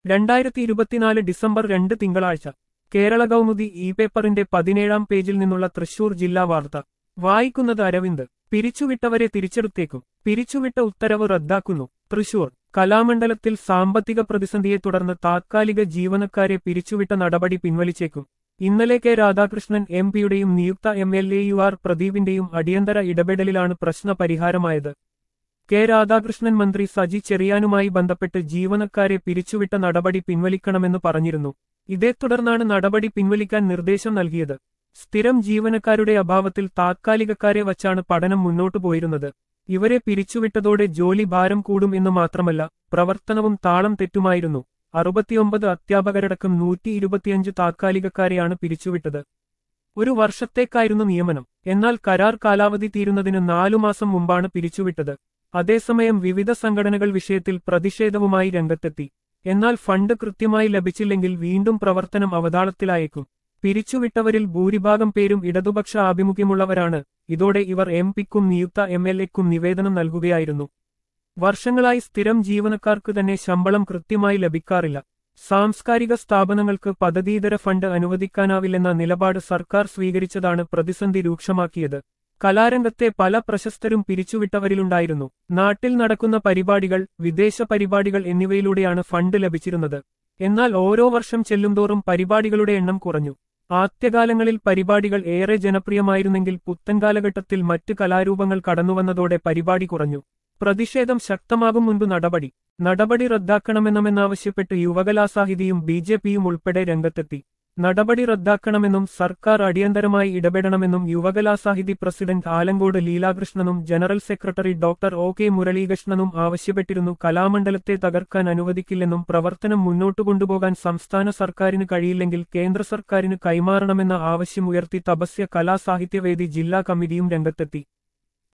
രണ്ടായിരത്തി ഇരുപത്തിനാല് ഡിസംബർ രണ്ട് തിങ്കളാഴ്ച കേരള കൗമുദി ഇ പേപ്പറിന്റെ പതിനേഴാം പേജിൽ നിന്നുള്ള തൃശൂർ ജില്ലാ വാർത്ത വായിക്കുന്നത് അരവിന്ദ് പിരിച്ചുവിട്ടവരെ തിരിച്ചെടുത്തേക്കും പിരിച്ചുവിട്ട ഉത്തരവ് റദ്ദാക്കുന്നു തൃശൂർ കലാമണ്ഡലത്തിൽ സാമ്പത്തിക പ്രതിസന്ധിയെ തുടർന്ന് താത്കാലിക ജീവനക്കാരെ പിരിച്ചുവിട്ട നടപടി പിൻവലിച്ചേക്കും ഇന്നലെ കെ രാധാകൃഷ്ണൻ എം പിയുടെയും നിയുക്ത M L A U R പ്രദീപിന്റെയും അടിയന്തര ഇടപെടലിലാണ് പ്രശ്ന പരിഹാരമായത് കെ രാധാകൃഷ്ണൻ മന്ത്രി സജി ചെറിയാനുമായി ബന്ധപ്പെട്ട് ജീവനക്കാരെ പിരിച്ചുവിട്ട നടപടി പിൻവലിക്കണമെന്ന് പറഞ്ഞിരുന്നു ഇതേ തുടർന്നാണ് നടപടി പിൻവലിക്കാൻ നിർദ്ദേശം നൽകിയത് സ്ഥിരം ജീവനക്കാരുടെ അഭാവത്തിൽ താത്കാലികക്കാരെ വച്ചാണ് പഠനം മുന്നോട്ടു പോയിരുന്നത് ഇവരെ പിരിച്ചുവിട്ടതോടെ ജോലി ഭാരം കൂടും എന്ന് മാത്രമല്ല പ്രവർത്തനവും താളം തെറ്റുമായിരുന്നു അറുപത്തിയൊമ്പത് അധ്യാപകരടക്കം നൂറ്റി ഇരുപത്തിയഞ്ച് താത്കാലികക്കാരെയാണ് പിരിച്ചുവിട്ടത് ഒരു വർഷത്തേക്കായിരുന്നു നിയമനം എന്നാൽ കരാർ കാലാവധി തീരുന്നതിന് നാലു മാസം മുമ്പാണ് പിരിച്ചുവിട്ടത് അതേസമയം വിവിധ സംഘടനകൾ വിഷയത്തിൽ പ്രതിഷേധവുമായി രംഗത്തെത്തി എന്നാൽ ഫണ്ട് കൃത്യമായി ലഭിച്ചില്ലെങ്കിൽ വീണ്ടും പ്രവർത്തനം അവതാളത്തിലായേക്കും പിരിച്ചുവിട്ടവരിൽ ഭൂരിഭാഗം പേരും ഇടതുപക്ഷ ആഭിമുഖ്യമുള്ളവരാണ് ഇതോടെ ഇവർ എം പിക്കും നിയുക്ത എം എൽ എക്കും നിവേദനം നൽകുകയായിരുന്നു വർഷങ്ങളായി സ്ഥിരം ജീവനക്കാർക്ക് തന്നെ ശമ്പളം കൃത്യമായി ലഭിക്കാറില്ല സാംസ്കാരിക സ്ഥാപനങ്ങൾക്ക് പദ്ധതിയിതര ഫണ്ട് അനുവദിക്കാനാവില്ലെന്ന നിലപാട് സർക്കാർ സ്വീകരിച്ചതാണ് പ്രതിസന്ധി രൂക്ഷമാക്കിയത് കലാരംഗത്തെ പല പ്രശസ്തരും പിരിച്ചുവിട്ടവരിലുണ്ടായിരുന്നു നാട്ടിൽ നടക്കുന്ന പരിപാടികൾ വിദേശ പരിപാടികൾ എന്നിവയിലൂടെയാണ് ഫണ്ട് ലഭിച്ചിരുന്നത് എന്നാൽ ഓരോ വർഷം ചെല്ലുംതോറും പരിപാടികളുടെ എണ്ണം കുറഞ്ഞു ആദ്യകാലങ്ങളിൽ പരിപാടികൾ ഏറെ ജനപ്രിയമായിരുന്നെങ്കിൽ പുത്തൻ കാലഘട്ടത്തിൽ മറ്റ് കലാരൂപങ്ങൾ കടന്നുവന്നതോടെ പരിപാടി കുറഞ്ഞു പ്രതിഷേധം ശക്തമാകും മുൻപ് നടപടി നടപടി റദ്ദാക്കണമെന്നുമെന്നാവശ്യപ്പെട്ട് യുവകലാസാഹിതിയും ബി ജെ പിയും ഉൾപ്പെടെ രംഗത്തെത്തി നടപടി റദ്ദാക്കണമെന്നും സർക്കാർ അടിയന്തരമായി ഇടപെടണമെന്നും യുവകലാസാഹിതി പ്രസിഡന്റ് ആലങ്കോട് ലീലാകൃഷ്ണനും general secretary doctor O K മുരളീകൃഷ്ണനും ആവശ്യപ്പെട്ടിരുന്നു കലാമണ്ഡലത്തെ തകർക്കാൻ അനുവദിക്കില്ലെന്നും പ്രവർത്തനം മുന്നോട്ടു കൊണ്ടുപോകാൻ സംസ്ഥാന സർക്കാരിന് കഴിയില്ലെങ്കിൽ കേന്ദ്ര സർക്കാരിന് കൈമാറണമെന്ന ആവശ്യമുയർത്തി തപസ്യ കലാസാഹിത്യവേദി ജില്ലാ കമ്മിറ്റിയും രംഗത്തെത്തി